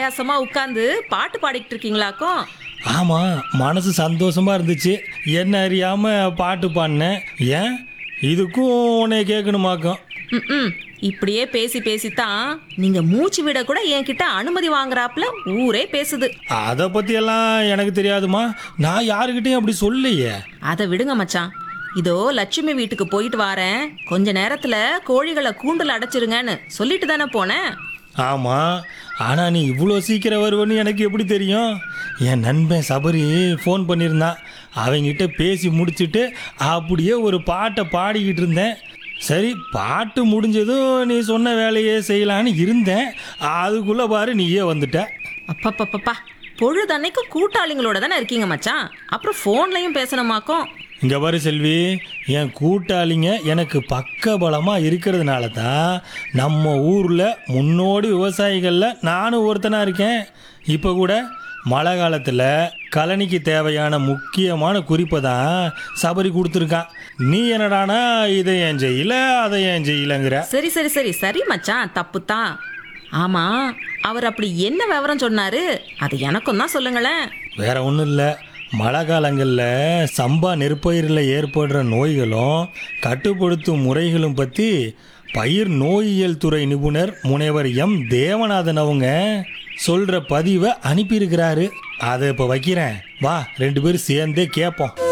ஆயாசமா உட்காந்து பாட்டு பாடிக்கிட்டு இருக்கீங்களாக்கும் ஆமாம் மனசு சந்தோஷமா இருந்துச்சு என்ன அறியாம பாட்டு பாடினேன் ஏன் இதுக்கும் உன்னை கேட்கணுமாக்கும் ம் இப்படியே பேசி பேசித்தான் நீங்க மூச்சு விட கூட என்கிட்ட அனுமதி வாங்குறாப்புல ஊரே பேசுது அதை பற்றியெல்லாம் எனக்கு தெரியாதுமா நான் யாருக்கிட்டையும் அப்படி சொல்லலையே அதை விடுங்க மச்சான் இதோ லட்சுமி வீட்டுக்கு போயிட்டு வாரேன் கொஞ்ச நேரத்துல கோழிகளை கூண்டுல அடைச்சிருங்கன்னு சொல்லிட்டு தானே போனேன் ஆமாம் ஆனால் நீ இவ்வளோ சீக்கிரம் வருவன்னு எனக்கு எப்படி தெரியும் என் நண்பன் சபரி ஃபோன் பண்ணியிருந்தான் அவங்கிட்ட பேசி முடிச்சுட்டு அப்படியே ஒரு பாட்டை பாடிக்கிட்டு இருந்தேன் சரி பாட்டு முடிஞ்சதும் நீ சொன்ன வேலையே செய்யலான்னு இருந்தேன் அதுக்குள்ளே பாரு நீயே வந்துட்ட அப்பப்பப்பப்பா பொழுதன்னைக்கு கூட்டாளிங்களோட தானே இருக்கீங்க மச்சான் அப்புறம் ஃபோன்லயும் பேசணுமாக்கும் இங்கே பாரு செல்வி என் கூட்டாளிங்க எனக்கு பக்கபலமாக இருக்கிறதுனால தான் நம்ம ஊரில் முன்னோடி விவசாயிகளில் நானும் ஒருத்தனாக இருக்கேன் இப்போ கூட மழை காலத்தில் கழனிக்கு தேவையான முக்கியமான குறிப்பை தான் சபரி கொடுத்துருக்கான் நீ என்னடானா இதை ஏன் செய்யல அதை ஏன் செய்யலங்கிற சரி சரி சரி சரி மச்சான் தப்பு தான் ஆமா அவர் அப்படி என்ன விவரம் சொன்னாரு அது எனக்கும் தான் சொல்லுங்களேன் வேற ஒன்றும் இல்லை மழை காலங்களில் சம்பா நெற்பயிரில் ஏற்படுற நோய்களும் கட்டுப்படுத்தும் முறைகளும் பற்றி பயிர் நோயியல் துறை நிபுணர் முனைவர் எம் தேவநாதன் அவங்க சொல்கிற பதிவை அனுப்பியிருக்கிறாரு அதை இப்போ வைக்கிறேன் வா ரெண்டு பேரும் சேர்ந்தே கேட்போம்